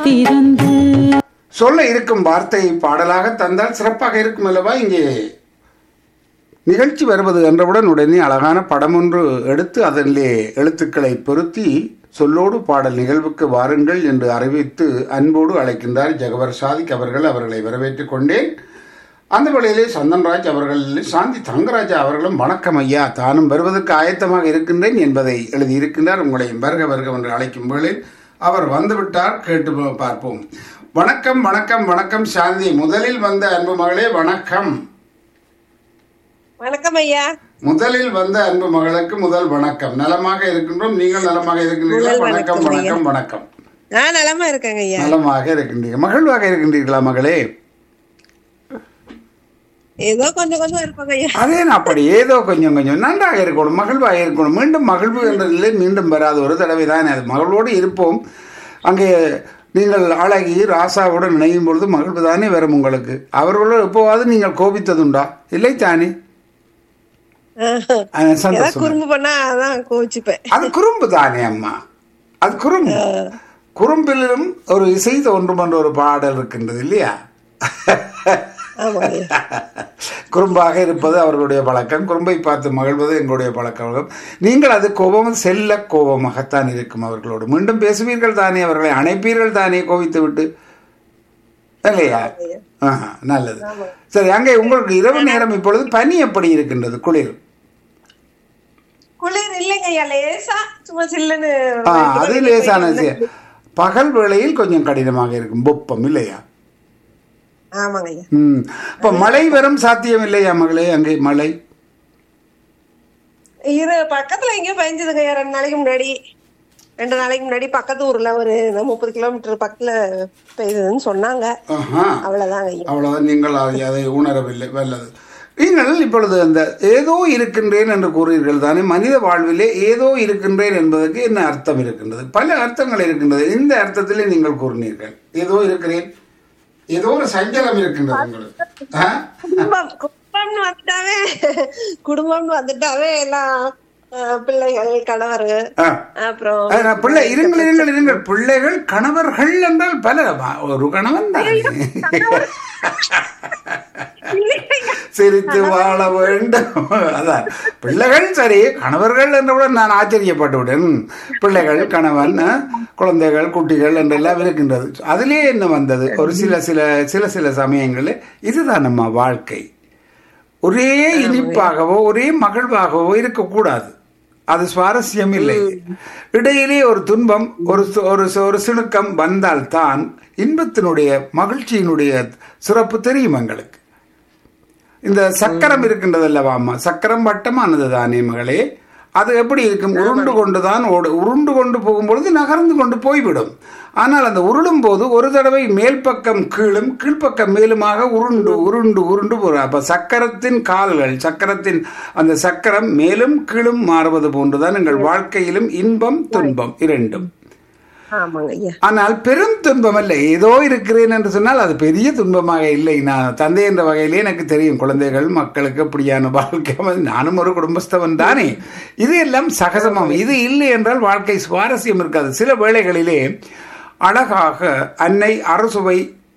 பிறந்து சொல்ல இருக்கும் வார்த்தை பாடலாக தந்தால் சிறப்பாக இருக்கும் அல்லவா இங்கே நிகழ்ச்சி வருவது என்றவுடன் உடனே அழகான படம் ஒன்று எடுத்து அதிலே எழுத்துக்களை பொருத்தி சொல்லோடு பாடல் நிகழ்வுக்கு வாருங்கள் என்று அறிவித்து அன்போடு அழைக்கின்றார் ஜெகவர் சாதிக் அவர்கள் அவர்களை வரவேற்றுக் கொண்டேன் அந்த வேளையிலே சந்தன்ராஜ் அவர்கள் சாந்தி தங்கராஜா அவர்களும் வணக்கம் ஐயா தானும் வருவதற்கு ஆயத்தமாக இருக்கின்றேன் என்பதை எழுதியிருக்கின்றார் உங்களையும் வருக வருக என்று அழைக்கும் வேளையில் அவர் வந்துவிட்டார் கேட்டு பா- பார்ப்போம் வணக்கம் வணக்கம் வணக்கம் சாந்தி முதலில் வந்த அன்பு மகளே வணக்கம் வணக்கம் ஐயா முதலில் வந்த அன்பு மகளுக்கு முதல் வணக்கம் நலமாக இருக்கின்றோம் நீங்கள் நலமாக இருக்கின்றீர்களா முதல் வணக்கம் வணக்கம் வணக்கம் வணக்கம் நான் நலமா இருக்கேங்க ஐயா நலமாக இருக்கின்றீர்கள் மகிழ்வாக இருக்கின்றீர்களா மகளே ஏதோ கொஞ்சம் கொஞ்சம் இருப்பாங்க ஐயா அதே நான் அப்படி ஏதோ கொஞ்சம் கொஞ்சம் நன்றாக இருக்கணும் மகிழ்வாக இருக்கணும் மீண்டும் மகிழ்வு என்ற நிலை மீண்டும் வராது ஒரு தடவை தான் அது மகிழ்வோடு இருப்போம் அங்கே நீங்கள் அழகி ராசாவுடன் இணையும் பொழுது மகிழ்வு தானே வரும் உங்களுக்கு அவர்களோடு எப்போவாவது நீங்கள் கோபித்ததுண்டா இல்லை தானே அஹ் ஏதாவது சந்தோஷம் குறும்பு பண்ணா அதான் கோவிச்சுப்பேன் அது குறும்பு தானே அம்மா அது குறும்பு குறும்பிலும் ஒரு இசை தோன்றும் என்ற ஒரு பாடல் இருக்கின்றது இல்லையா ஆமா ஐயா குறும்பாக இருப்பது அவர்களுடைய பழக்கம் குறும்பை பார்த்து மகிழ்வது எங்களுடைய பழக்கம் நீங்கள் அது கோபம் செல்ல கோபமாகத்தான் இருக்கும் அவர்களோடு மீண்டும் பேசுவீர்கள் தானே அவர்களை அணைப்பீர்கள் தானே கோபித்து விட்டு இல்லையா ஆஹா, நல்லது சரி அங்கே உங்களுக்கு இரவு நேரம் இப்பொழுது பனி எப்படி இருக்கின்றது குளிர் குளிர் இல்லைங்க ஐயா லேசா சும்மா சில்லுன்னு ஆ அது லேசான விஷயம். பகல் வேளையில் கொஞ்சம் கடினமாக இருக்கும் வெப்பம் இல்லையா ஆமாங்க ஐயா ம் இப்போ மழை வரும் சாத்தியம் இல்லையா மகளே அங்கே மழை இரு பக்கத்துல எங்கேயோ பயஞ்சதுங்க ஐயா ரெண்டு நாளைக்கு முன்னாடி ரெண்டு நாளைக்கு முன்னாடி பக்கத்து ஊர்ல ஒரு முப்பது கிலோமீட்டர் பக்கத்துல பெய்யுதுன்னு சொன்னாங்க ஆஹா அவ்வளவுதாங்க ஐயா அவ்வளவுதான் நீங்கள் அதை அதை உணரவில்லை வல்லது நீங்கள் இப்பொழுது அந்த ஏதோ இருக்கின்றேன் என்று கூறுகிறீர்கள் தானே மனித வாழ்விலே ஏதோ இருக்கின்றேன் என்பதற்கு என்ன அர்த்தம் இருக்கின்றது பல அர்த்தங்கள் இருக்கின்றது இந்த அர்த்தத்திலே நீங்கள் கூறினீர்கள் ஏதோ இருக்கிறேன் ஏதோ ஒரு சஞ்சலம் இருக்கின்றது உங்களுக்கு ஆ? குடும்பம் குடும்பம்னு வந்துட்டாவே குடும்பம்னு வந்துட்டாவே எல்லாம் அஹ், பிள்ளைகள் கணவர் ஆ. அப்புறம் அது நான் பிள்ளை இருங்கள் இருங்கள் இருங்கள் பிள்ளைகள் கணவர்கள் என்றால் பல ஒரு கணவன் தான் சிரித்து வாழ வேண்டும் அதான் பிள்ளைகள் சரி கணவர்கள் என்றவுடன் நான் ஆச்சரியப்பட்டு விட்டேன் பிள்ளைகள் கணவன் அஹ், குழந்தைகள் குட்டிகள் என்றெல்லாம் இருக்கின்றது அதிலே என்ன வந்தது ஒரு சில சில சில சில சமயங்களில் இதுதான் நம்ம வாழ்க்கை ஒரே இனிப்பாகவோ ஒரே மகிழ்வாகவோ இருக்கக்கூடாது அது சுவாரஸ்யம் இல்லை இடையிலே ஒரு துன்பம் ஒரு சு- ஒரு சு- ஒரு சிணுக்கம் வந்தால்தான் இன்பத்தினுடைய மகிழ்ச்சியினுடைய சிறப்பு தெரியும் எங்களுக்கு இந்த சக்கரம் இருக்கின்றது அல்லவா அம்மா சக்கரம் வட்டமானது தானே மகளே அது எப்படி இருக்கும் உருண்டு கொண்டு தான் ஓடு உருண்டு கொண்டு போகும்பொழுது நகர்ந்து கொண்டு போய்விடும் ஆனால் அந்த உருளும் போது ஒரு தடவை மேல் பக்கம் கீழும் கீழ்ப்பக்கம் மேலுமாக உருண்டு உருண்டு உருண்டு போகிற அப்ப சக்கரத்தின் கால்கள் சக்கரத்தின் அந்த சக்கரம் மேலும் கீழும் மாறுவது போன்றுதான் எங்கள் வாழ்க்கையிலும் இன்பம் துன்பம் இரண்டும் ஆமாங்க ஐயா ஆனால் பெரும் துன்பம் அல்ல ஏதோ இருக்கிறேன் என்று சொன்னால் அது பெரிய துன்பமாக இல்லை நான் தந்தை என்ற வகையிலே எனக்கு தெரியும் குழந்தைகள் மக்களுக்கு அப்படியான வாழ்க்கை அமைது. நானும் ஒரு குடும்பஸ்தவன் தானே இது எல்லாம் சகஜமாம் இது இல்லை என்றால் வாழ்க்கை சுவாரஸ்யம் இருக்காது சில வேளைகளிலே அழகாக அன்னை அரசுவை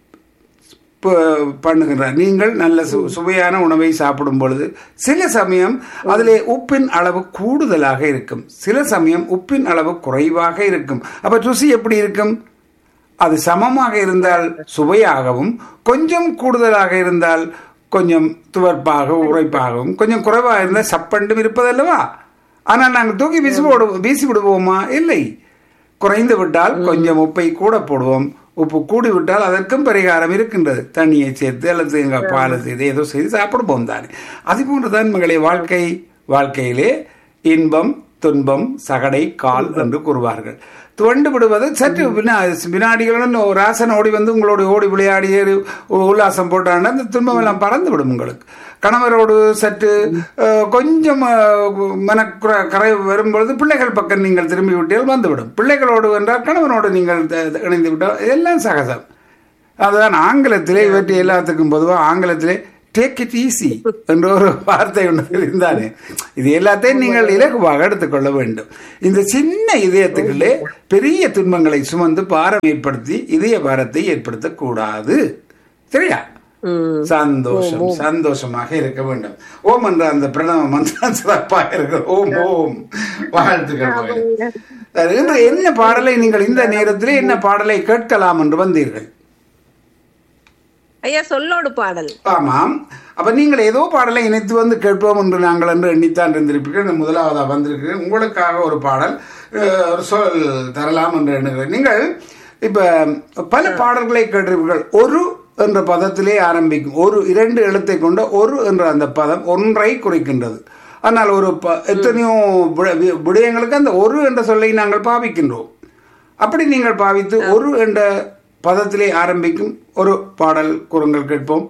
ப- பண்ணுகின்றார் நீங்கள் நல்ல சு சுவையான உணவை சாப்பிடும் பொழுது சில சமயம் அதிலே உப்பின் அளவு கூடுதலாக இருக்கும் சில சமயம் உப்பின் அளவு குறைவாக இருக்கும் அப்ப ருசி எப்படி இருக்கும் அது சமமாக இருந்தால் சுவையாகவும் கொஞ்சம் கூடுதலாக இருந்தால் கொஞ்சம் துவர்ப்பாக உரைப்பாகவும் கொஞ்சம் குறைவாக இருந்தால் சப்பண்டும் இருப்பதல்லவா ஆனால் நாங்கள் தூக்கி வீசி போடு வீசி விடுவோமா இல்லை குறைந்து விட்டால் கொஞ்சம் உப்பை கூட போடுவோம் உப்பு கூடி விட்டால் அதற்கும் பரிகாரம் இருக்கின்றது தண்ணியை சேர்த்து அல்லது எங்கள் பாலை செய்து ஏதோ செய்து சாப்பிடுவோம் தானே அது போன்றுதான் மகளே வாழ்க்கை வாழ்க்கையிலே இன்பம் துன்பம் சகடை கால் என்று கூறுவார்கள் துவண்டு விடுவது சற்று வினா வினாடிகளுடன் ஒரு ராசன் ஓடி வந்து உங்களோட ஓடி விளையாடி ஏறி உ- உல்லாசம் போட்டாங்கன்னா அந்த துன்பம் எல்லாம் பறந்து விடும் உங்களுக்கு கணவரோடு சற்று அஹ், கொஞ்சம் அஹ், மனக்குறை கரை வரும்பொழுது பிள்ளைகள் பக்கம் நீங்கள் திரும்பி விட்டால் வந்துவிடும் பிள்ளைகளோடு என்றால் கணவனோடு நீங்கள் த- த- இணைந்து விட்டால் எல்லாம் சகஜம் அதுதான் ஆங்கிலத்திலே இவற்றை எல்லாத்துக்கும் பொதுவாக ஆங்கிலத்திலே டேக் இட் ஈஸி என்ற ஒரு வார்த்தை ஒன்று இருந்தானே இது எல்லாத்தையும் நீங்கள் இலகுவாக எடுத்துக்கொள்ள வேண்டும் இந்த சின்ன இதயத்துக்குள்ளே பெரிய துன்பங்களை சுமந்து பாரம் ஏற்படுத்தி இதய பாரத்தை ஏற்படுத்தக்கூடாது சரியா ம். சந்தோஷம் சந்தோஷமாக இருக்க வேண்டும் ஓம் என்ற அந்த பிரணவ மந்திரம் சிறப்பாக இருக்கு ஓம் ஓம் வாழ்த்துக்கள் மகளே. சரி, இன்று என்ன பாடலை நீங்கள் இந்த நேரத்தில் என்ன பாடலை கேட்கலாம் என்று வந்தீர்கள் ஐயா சொல்லோடு பாடல் ஆமாம் அப்ப நீங்கள் ஏதோ பாடலை இணைத்து வந்து கேட்போம் என்று நாங்கள் என்று எண்ணித்தான் இருந்திருப்பீர்கள் இந்த முதலாவதா வந்திருக்கு உங்களுக்காக ஒரு பாடல் அஹ், ஒரு சொல் தரலாம் என்று எண்ணுகிறேன் நீங்கள் இப்ப பல பாடல்களை கேட்டிருப்பீர்கள் ஒரு என்ற பதத்திலே ஆரம்பிக்கும் ஒரு இரண்டு எழுத்தை கொண்ட ஒரு என்ற அந்த பதம் ஒன்றை குறிக்கின்றது ஆனால் ஒரு ப- எத்தனையோ விட- வி- விடயங்களுக்கு அந்த ஒரு என்ற சொல்லை நாங்கள் பாவிக்கின்றோம் அப்படி நீங்கள் பாவித்து ஒரு என்ற பதத்திலே ஆரம்பிக்கும் ஒரு பாடல் கூறுங்கள் கேட்போம்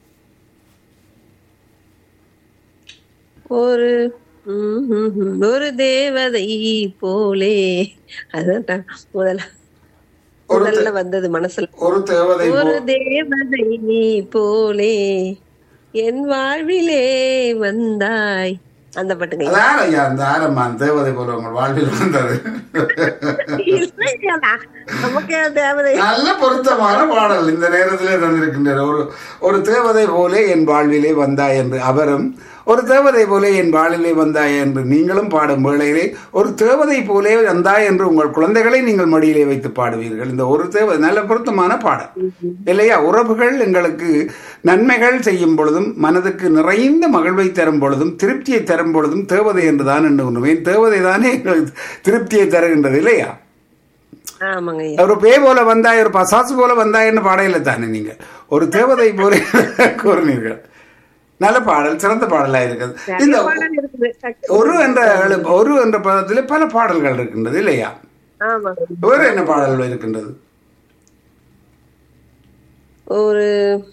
ஒரு ம், ம், ம், ஒரு தேவதை போலே அதான் முதல்ல ஒரு முதல்ல வந்தது மனசுல ஒரு தேவதை போ- ஒரு தேவதை போலே என் வாழ்விலே வந்தாய் அந்த பாட்டுங்க ஐயா. அதான் ஐயா அந்த ஆரம்பம் தேவதை போல உங்கள் வாழ்வில் வந்தது இல்லையா, நமக்கே தேவதை நல்ல பொருத்தமான பாடல் இந்த நேரத்திலே தந்திருக்கின்றார் ஒரு ஒரு தேவதை போலே என் வாழ்விலே வந்தாய் என்று அவரும் ஒரு தேவதை போலே என் வாழ்விலே வந்தாய் என்று நீங்களும் பாடும் வேளையிலே ஒரு தேவதை போலே வந்தாய் என்று உங்கள் குழந்தைகளை நீங்கள் மடியிலே வைத்து பாடுவீர்கள் இந்த ஒரு தேவதை நல்ல பொருத்தமான பாடல் இல்லையா உறவுகள் எங்களுக்கு நன்மைகள் செய்யும் பொழுதும் மனதுக்கு நிறைந்த மகிழ்வை தரும் பொழுதும் திருப்தியை தரும் பொழுதும் தேவதை என்று தான் எண்ணுகின்றோம் தேவதை தானே எங்களுக்கு திருப்தியை தருகின்றது இல்லையா ஆமாங்க ஐயா ஒரு பே போல வந்தாய் ஒரு பசாசு போல வந்தாய்ன்னு பாடையில தானே நீங்க ஒரு தேவதை போல கூறினீர்கள் நல்ல பாடல் சிறந்த பாடலா இருக்குது இந்த பாடல் இருக்குது ஒரு என்ற எழு- ஒரு என்ற பதத்திலே பல பாடல்கள் இருக்கின்றது இல்லையா ஆமாங்க வேறு என்ன பாடல்கள் இருக்கின்றது ஒரு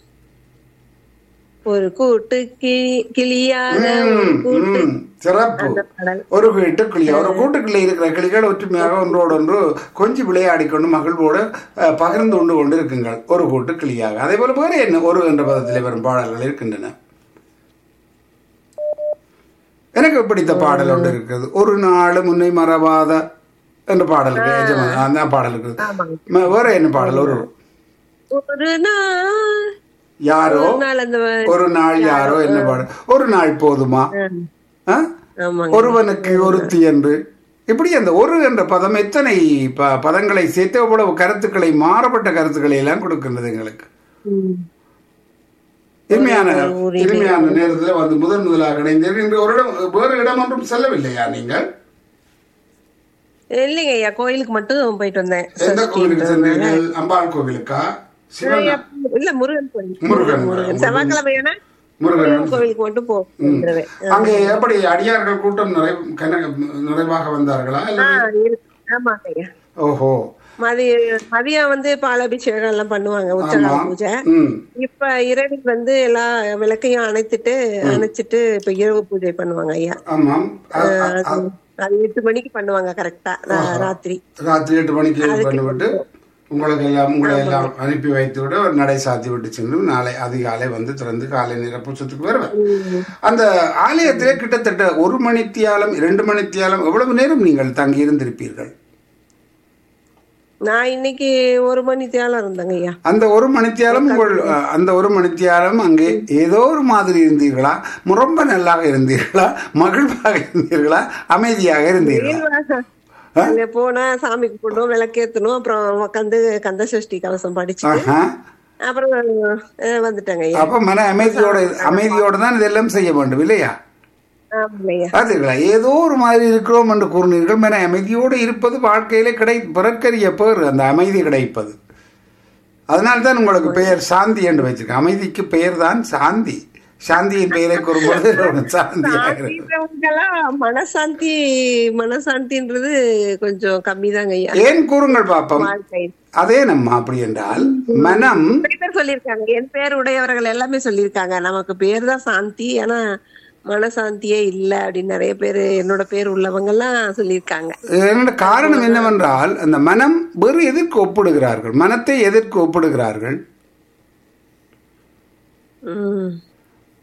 ஒரு கூட்டு கிளி கிளியாக ஒரு ம், கூட்டு ம், சிறப்பு பாடல் ஒரு வீட்டுக்கிளி ஒரு கூட்டுக்குள்ளே இருக்கிற கிளிகள் ஒற்றுமையாக ஒன்றோடு ஒன்று கொஞ்சி விளையாடிக்கொண்டு மகிழ்வோடு அஹ், பகிர்ந்து கொண்டு கொண்டு இருக்குங்கள் ஒரு கூட்டு கிளியாக அதே போல வேறு என்ன ஒரு என்ற பதத்திலே வரும் பாடல்கள் இருக்கின்றன எனக்கு பிடித்த பாடல் ஒன்று இருக்கிறது ஒரு நாள் முன்னை மறவாத என்ற பாடல் இருக்கு எஜமான், அந்த பாடல் இருக்குது ம- வேற என்ன பாடல் ஒரு ஒரு நாள் யாரோ ஒரு நாள் அந்த ஒரு நாள் யாரோ என்ன பாடல் ஒரு நாள் போதுமா ஆ? ஆமாங்க ஒருவனுக்கு ஒருத்தி என்று இப்படி அந்த ஒரு என்ற பதம் எத்தனை ப- பதங்களை சேர்த்து அவ்வளவு கருத்துக்களை மாறுபட்ட கருத்துக்களை எல்லாம் கொடுக்கின்றது எங்களுக்கு ம். இனிமையான இனிமையான நேரத்தில் வந்து முதன் முதலாக இணைந்தீர்கள் இன்று ஒரு இடம் வேறு இடம் ஒன்றும் செல்லவில்லையா நீங்கள் இல்லைங்க ஐயா கோயிலுக்கு மட்டும் போயிட்டு வந்தேன் எந்த கோவிலுக்கு சென்றீர்கள் அம்பாள் கோவிலுக்கா சிவன் இல்ல முருகன் கோயில் முருகன் முருகன் செவ்வாய்க்கிழமையான முருகன் முருகன் கோயிலுக்கு மட்டும் போ வந்துருவேன். அங்கே எப்படி அடியார்கள் கூட்டம் நிறை கன- நிறைவாக வந்தார்களா ஆ, அல்லது இருக்கு. ஆமாங்க ஐயா ஓஹோ மதிய மதியம் வந்து பாலாபிஷேகம் எல்லாம் பண்ணுவாங்க உச்சகால பூஜை ம் இப்ப இரவில் வந்து எல்லா விளக்கையும் அணைத்துட்டு அணைச்சிட்டு இப்ப இரவு பூஜை பண்ணுவாங்க ஐயா ஆமாம் அ- அ- அது அது எட்டு மணிக்கு பண்ணுவாங்க கரெக்டா ராத்திரி ராத்திரி எட்டு மணிக்கு பண்ணிவிட்டு உங்களுக்கு எல்லாம் உங்களை எல்லாம் அனுப்பி வைத்து விட்டு ஒரு நடை சாத்தி விட்டு சென்று நாளை அதிகாலை வந்து திறந்து காலை நேர பூச்சத்துக்கு வருவேன் அந்த ஆலயத்திலே கிட்டத்தட்ட ஒரு மணித்தியாலம் இரண்டு மணித்தியாலம் எவ்வளவு நேரம் நீங்கள் தங்கி இருந்திருப்பீர்கள் நான் இன்னைக்கு ஒரு மணி தேலம் இருந்தேங்க ஐயா அந்த ஒரு மணித்தியாலம் உங்கள் அஹ், அந்த ஒரு மணித்தியாலம் அங்கே ஏதோ ஒரு மாதிரி இருந்தீர்களா ரொம்ப நல்லாக இருந்தீர்களா மகிழ்வாக இருந்தீர்களா அமைதியாக இருந்தீர்களா அங்க போனா சாமி கும்பிடணும் விளக்கேத்தணும் அப்புறம் உட்காந்து கந்த சஷ்டி கவசம் படிச்சுட்டு ஆஹா. அப்புறம் அஹ், வந்துட்டேங்க ஐயா அப்ப மன அமைதியோட அமைதியோட தான் இதெல்லாம் செய்ய வேண்டும் இல்லையா ஆமாங்க ஐயா பார்த்தீர்களா ஏதோ ஒரு மாதிரி இருக்கிறோம் என்று கூறினீர்கள் மன அமைதியோடு இருப்பது வாழ்க்கையிலே கிடை பிறக்கரிய பேர் அந்த அமைதி கிடைப்பது அதனால்தான் உங்களுக்கு பெயர் சாந்தி என்று வச்சிருக்கேன் அமைதிக்கு பெயர் தான் சாந்தி சாந்தியின் பெயரை கூறும்போது சாந்தியாக இருக்கும் சாந்தின்றவங்கெல்லாம் மனசாந்தி மனசாந்தின்றது கொஞ்சம் கம்மிதாங்க ஐயா ஏன் கூறுங்கள் பாப்போம் வாழ்க்கை அதே நம்ம அப்படி என்றால் மனம் நிறைய பேர் சொல்லியிருக்காங்க என் பேர் உடையவர்கள் எல்லாமே சொல்லியிருக்காங்க நமக்கு பேர் தான் சாந்தி ஆனா மனசாந்தியே இல்ல அப்படின்னு நிறைய பேர் என்னோட பேர் உள்ளவங்க எல்லாம் சொல்லியிருக்காங்க என்னோட காரணம் என்னவென்றால் அந்த மனம் வேறு எதற்கு ஒப்பிடுகிறார்கள் மனத்தை எதற்கு ஒப்பிடுகிறார்கள் உம்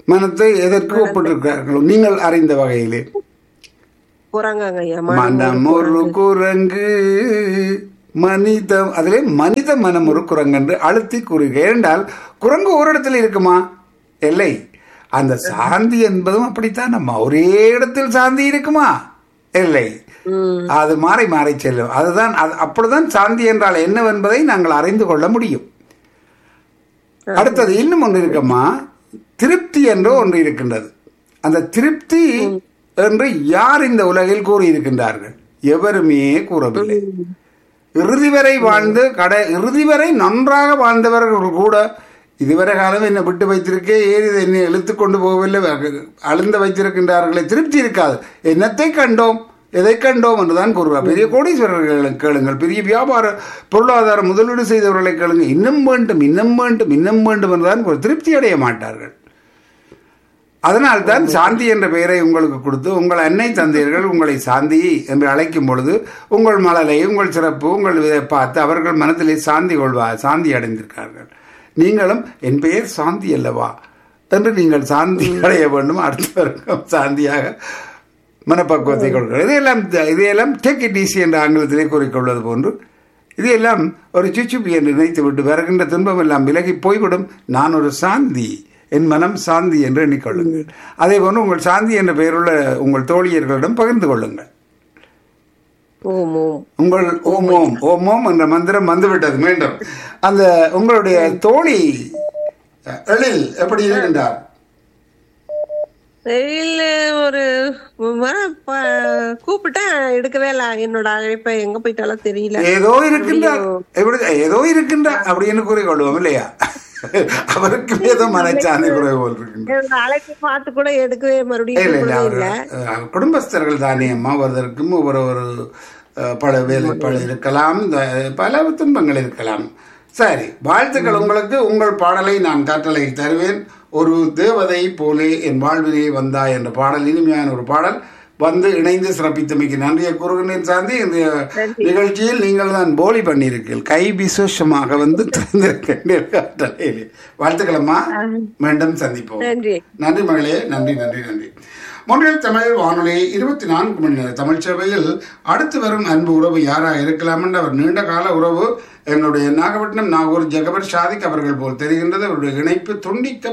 மனத்தை எதற்கு ஒப்பிட்டிருக்கிறார்கள் நீங்கள் அறிந்த வகையிலே குரங்காங்க ஐயா மனம் ஒரு குரங்கு மனிதம் அதிலே மனித மனம் ஒரு குரங்கு என்று அழுத்தி கூறுக ஏனென்றால் குரங்கு ஒரு இடத்துல இருக்குமா இல்லை அந்த சாந்தி என்பதும் அப்படித்தான் நம்ம ஒரே இடத்தில் சாந்தி இருக்குமா இல்லை ம் அது மாறி மாறி செல்லும் அதுதான் அது அப்படிதான் சாந்தி என்றால் என்னவென்பதை நாங்கள் அறிந்து கொள்ள முடியும் அடுத்தது இன்னும் ஒன்று இருக்கம்மா திருப்தி என்று ஒன்று இருக்கின்றது அந்த திருப்தி என்று யார் இந்த உலகில் கூறியிருக்கின்றார்கள் எவருமே கூறவில்லை இறுதி வரை வாழ்ந்து கடை இறுதி வரை நன்றாக வாழ்ந்தவர்கள் கூட இதுவரை காலம் என்னை விட்டு வைத்திருக்கே ஏன் இதை என்னை இழுத்து கொண்டு போகவில்லை அழுந்த வைத்திருக்கின்றார்களே திருப்தி இருக்காது என்னத்தை கண்டோம் எதை கண்டோம் என்றுதான் கூறுவார் பெரிய கோடீஸ்வரர்களை கேளுங்கள் பெரிய வியாபார பொருளாதார முதலீடு செய்தவர்களை கேளுங்க இன்னும் வேண்டும் இன்னும் வேண்டும் இன்னும் வேண்டும் என்றுதான் ஒரு திருப்தி அடைய மாட்டார்கள் அதனால்தான் சாந்தி என்ற பெயரை உங்களுக்கு கொடுத்து உங்கள் அன்னை தந்தையர்கள் உங்களை சாந்தி என்று அழைக்கும் பொழுது உங்கள் மலலை உங்கள் சிறப்பு உங்கள் இதை பார்த்து அவர்கள் மனத்திலே சாந்தி கொள்வா சாந்தி அடைந்திருக்கார்கள் நீங்களும் என் பெயர் சாந்தி அல்லவா என்று நீங்கள் சாந்தி அடைய வேண்டும் அடுத்தவருக்கும் சாந்தியாக மனப்பக்குவத்தை கொடுக்கிறது இதையெல்லாம் இதையெல்லாம் டேக் இட் ஈஸி என்ற ஆங்கிலத்திலே கூறிக்கொள்வது போன்று இதையெல்லாம் ஒரு சுச்சுப்பி என்று நினைத்து விட்டு வருகின்ற துன்பம் எல்லாம் விலகி போய்விடும் நான் ஒரு சாந்தி என் மனம் சாந்தி என்று எண்ணிக்கொள்ளுங்கள் அதே போன்று உங்கள் சாந்தி என்ற பெயருள்ள உங்கள் தோழியர்களிடம் பகிர்ந்து கொள்ளுங்கள் ஓம் ஓம் உங்கள் ஓம் ஓம் ஓம் ஓம் என்ற மந்திரம் வந்துவிட்டது மீண்டும் அந்த உங்களுடைய தோழி எழில் எப்படி இருக்கின்றார் இல்ல ஒரு வ- ப- கூப்பிட்டேன் எடுக்கவே இல்ல என்னோட அழைப்பை எங்க போயிட்டாலும் தெரியல ஏதோ இருக்கின்றார் எப்படி ஏதோ இருக்கின்றார் அப்படின்னு கூறிக்கொள்வோம் இல்லையா அவருக்கு ஏதோ மனச்சாந்தி குறைவு போல் இருக்கின்றார் என்னோட அழைப்பை பார்த்து கூட எடுக்கவே மறுபடியும் இல்ல இல்ல கூப்பிடவே அவர் இல்ல அஹ், குடும்பஸ்தர்கள் தானே அம்மா ஒருவருக்கும் ஒவ்வொரு ஒரு அஹ், பல வேலை பல இருக்கலாம் இந்த பல துன்பங்கள் இருக்கலாம் சரி வாழ்த்துக்கள் உங்களுக்கு உங்கள் பாடலை நான் கட்டளை தருவேன் ஒரு தேவதை போலே என் வாழ்விலே வந்தாய் என்ற பாடல் இனிமையான ஒரு பாடல் வந்து இணைந்து சிறப்பித்தமைக்கு நன்றியை கூறுகிறேன் சாந்தி இந்த நிகழ்ச்சியில் நீங்கள் தான் போலி பண்ணியிருக்கீர்கள் கை விசேஷமாக வந்து திறந்திருக்கின்றீர்கள் கட்டளையிலே வாழ்த்துக்களம்மா மீண்டும் சந்திப்போம் நன்றி நன்றி மகளே நன்றி நன்றி நன்றி மொழியில் தமிழ் வானொலி இருபத்தி நான்கு மணி நேர தமிழ் சேவையில் அடுத்து வரும் அன்பு உறவு யாராக இருக்கலாம் என்ற அவர் நீண்ட கால உறவு என்னுடைய நாகப்பட்டினம் நாகூர் ஜெகபர் ஷாதிக் அவர்கள் போல் தெரிகின்றது அவருடைய இணைப்பு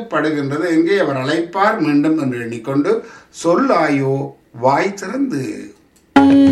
துண்டிக்கப்படுகின்றது எங்கே அவர் அழைப்பார் மீண்டும் என்று எண்ணிக்கொண்டு சொல்லாயோ வாய் திறந்து